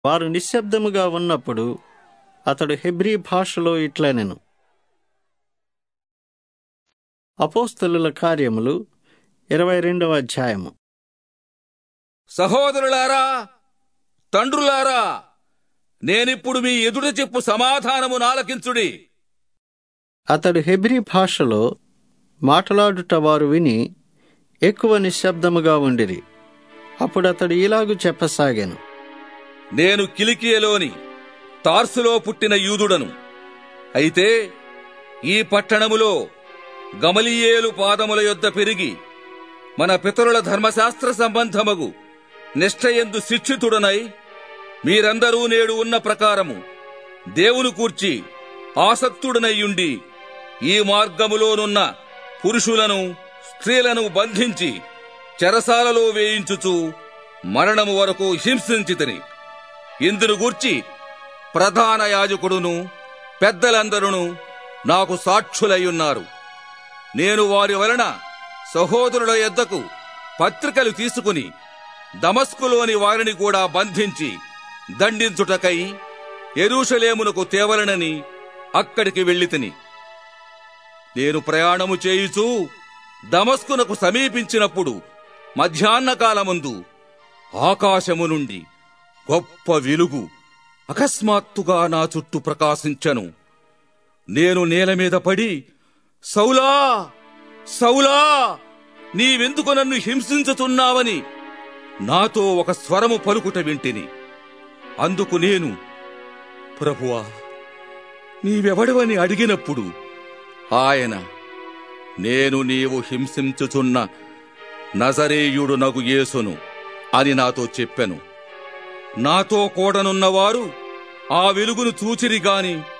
వారు నిశ్శబ్దముగా ఉన్నప్పుడు అతడు హెబ్రీ భాషలో ఇట్లనెను అపోస్తలుల కార్యములు ఇరవై రెండవ అధ్యాయము సహోదరులారా తండ్రులారా నేనిప్పుడు మీ ఎదుట చెప్పు సమాధానము నాలకించుడి అతడు హెబ్రీ భాషలో మాట్లాడుట వారు విని ఎక్కువ నిశ్శబ్దముగా ఉండిరి అప్పుడు అతడు ఇలాగు చెప్పసాగాను నేను కిలికియలోని తార్సులో పుట్టిన యూదుడను అయితే ఈ పట్టణములో గమలియేలు పాదముల యొద్ద పెరిగి మన పితరుల ధర్మశాస్త్ర సంబంధమగు నిష్ఠయందు శిక్షితుడనై మీరందరూ నేడు ఉన్న ప్రకారము దేవుని కూర్చి ఆసక్తుడనయ్యుండి ఈ మార్గములోనున్న పురుషులను స్త్రీలను బంధించి చెరసాలలో వేయించుచు మరణము వరకు హింసించితిని ఇందును గూర్చి ప్రధాన యాజకుడును పెద్దలందరూ నాకు సాక్షులయ్యున్నారు నేను వారి వలన సహోదరుల యొద్దకు పత్రికలు తీసుకుని దమస్కులోని వారిని కూడా బంధించి దండించుటకై ఎరూషలేమునకు తేవలనని అక్కడికి వెళ్ళితిని నేను ప్రయాణము చేయుచూ దమస్కునకు సమీపించినప్పుడు మధ్యాహ్న కాలమందు ఆకాశము నుండి గొప్ప వెలుగు అకస్మాత్తుగా నా చుట్టూ ప్రకాశించను నేను నేల మీద పడి సౌలా సౌలా నీవెందుకు నన్ను హింసించుతున్నావని నాతో ఒక స్వరము పలుకుట వింటిని అందుకు నేను ప్రభువా నీవెవడవని అడిగినప్పుడు ఆయన నేను నీవు హింసించుచున్న నజరేయుడు నగు యేసును అని నాతో చెప్పెను నాతో కూడనున్నవారు ఆ వెలుగును చూచిరి గాని